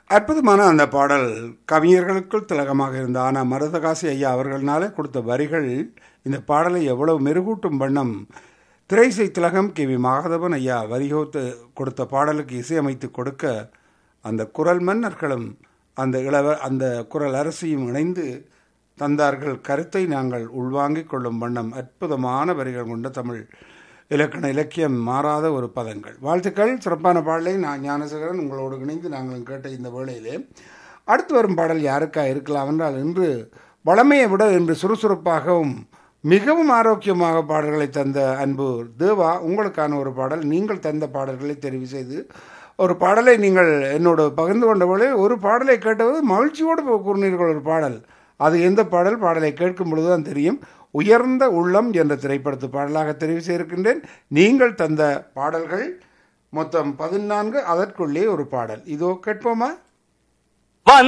அற்புதமான அந்த பாடல் கவிஞர்களுக்குள் திலகமாக இருந்த ஆனால் மருதகாசி ஐயா அவர்களாலே கொடுத்த வரிகள் இந்த பாடலை எவ்வளவு மெருகூட்டும் வண்ணம் திரைசை திலகம் கே வி மாதவன் ஐயா வரிகோத்து கொடுத்த பாடலுக்கு இசையமைத்து கொடுக்க அந்த குரல் மன்னர்களும் அந்த இளவ அந்த குரல் அரசியும் இணைந்து தந்தார்கள் கருத்தை நாங்கள் உள்வாங்கிக் கொள்ளும் வண்ணம் அற்புதமான வரிகள் கொண்ட தமிழ் இலக்கண இலக்கியம் மாறாத ஒரு பதங்கள் வாழ்த்துக்கள் சிறப்பான பாடலை நான் ஞானசேகரன் உங்களோடு இணைந்து நாங்களும் கேட்ட இந்த வேளையிலே அடுத்து வரும் பாடல் யாருக்கா இருக்கலாம் என்றால் இன்று வளமையை விட இன்று சுறுசுறுப்பாகவும் மிகவும் ஆரோக்கியமாக பாடல்களை தந்த அன்பு தேவா உங்களுக்கான ஒரு பாடல் நீங்கள் தந்த பாடல்களை தெரிவு செய்து ஒரு பாடலை நீங்கள் என்னோடு பகிர்ந்து கொண்ட வேளை ஒரு பாடலை கேட்டபோது மகிழ்ச்சியோடு கூறினீர்கள் ஒரு பாடல் அது எந்த பாடல் பாடலை கேட்கும் பொழுது தான் தெரியும் உயர்ந்த உள்ளம் என்ற திரைப்படத்து பாடலாக தெரிவு செய்திருக்கின்றேன் நீங்கள் தந்த பாடல்கள் மொத்தம் பதினான்கு அதற்குள்ளே ஒரு பாடல் இதோ கேட்போமா